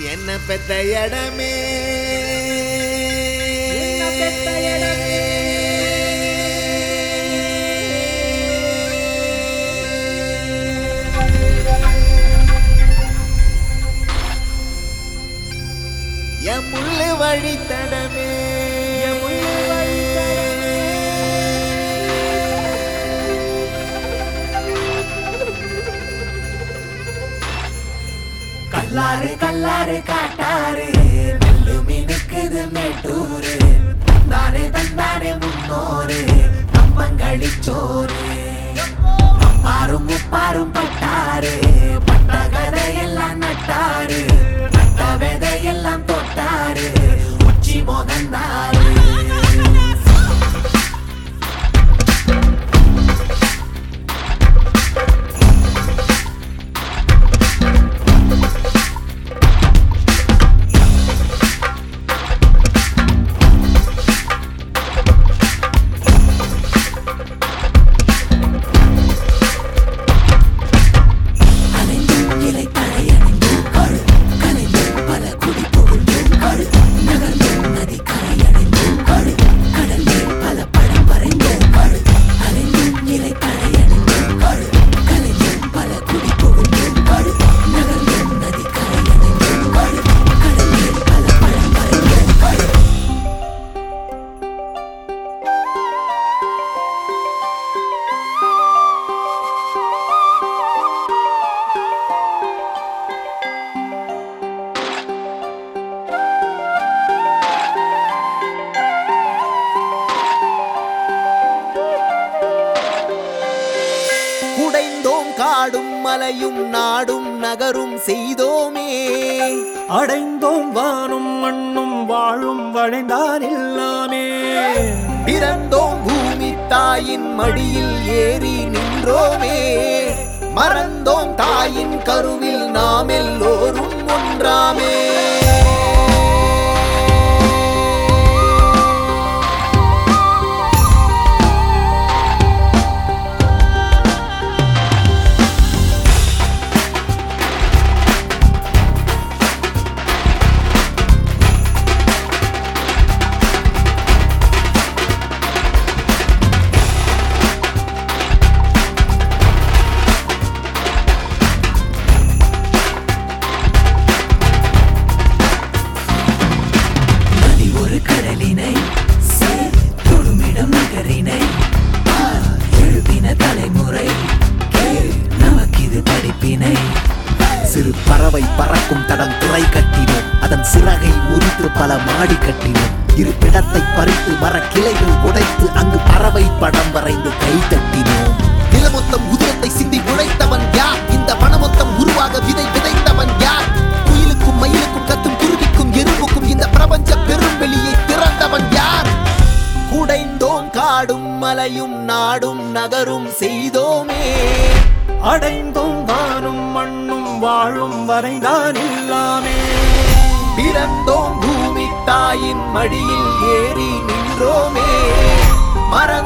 என்ன பெத்த இடமே என்ன பெத்த இடமே. என் முள்ளு வழித்தடமே என் முள்ளு வழித்தடமே. கல்லாறு கல்லாறு காட்டாறு நெல்லு மினுக்குது மேட்டூரு தானே தந்தானே முன்னோரு கம்பங்களிச்சோறு அப்பாரும் முப்பாரும் பட்டாரு பட்ட கதையெல்லாம் நட்டாரு நட்ட விதையெல்லாம் தொட்டாரு உச்சி மோகந்தாரு அலைந்தும் இலை தழையடைந்தும் கழு கலைந்தும் பல குடி புகுந்தும் கழு நகர்ந்தும் நதி கரையடைந்தும் கழு கடல் மேல் பல படம் வரைந்தும் கழு அலைந்தும் இலை தழையடைந்தும் கழு கலைந்தும் பல குடி புகுந்தும் கழு நகர்ந்தும் நதி கரையடைந்தும் கழு கடல் மேல் பல படம் வரைந்தும் கழு குடைந்தோம் காடும் மலையும் நாடும் நகரும் செய்தோமே அடைந்தோம் வானும் மண்ணும் வாழும் வளைந்தான் எல்லாமே பிறந்தோம் பூமி தாயின் மடியில் ஏறி நின்றோமே மறந்தோம் தாயின் கருவில் நாம் எல்லோரும் ஒன்றாமே நதி ஒரு கடலினை சேர் தொழுமிடம் நகரினை ஆர் எழுப்பின தலைமுறை கேள் நமக்கிது படிப்பினை சிறு பறவை பறக்கும் தடம் துறை கட்டினோம் அதன் சிறகை முறித்து பல மாடி கட்டினோம் இருப்பிடத்தை பறித்து மரக்கிளைகள் உடைத்து அங்கு பறவை படம் வரைந்து கை தட்டினோம் நிலமொத்தம் உதிரத்தை சிந்தி உழைத்தவன் யார் இந்த வனமொத்தம் உருவாக விதை விதைத்தவன் யார் குயிலுக்கும் மயிலுக்கும் கத்தும் குருவிக்கும் எறும்புக்கும் இந்த பிரபஞ்ச பெரும் வெளியை திறந்தவன் யார் குடைந்தோம் காடும் மலையும் நாடும் நகரும் செய்தோமே அடைந்தோம் வானும் மண்ணும் வாழும் வரைந்தான் எல்லாமே பிறந்தோம் பூமி தாயின் மடியில் ஏறி நின்றோமே மறந்தோம்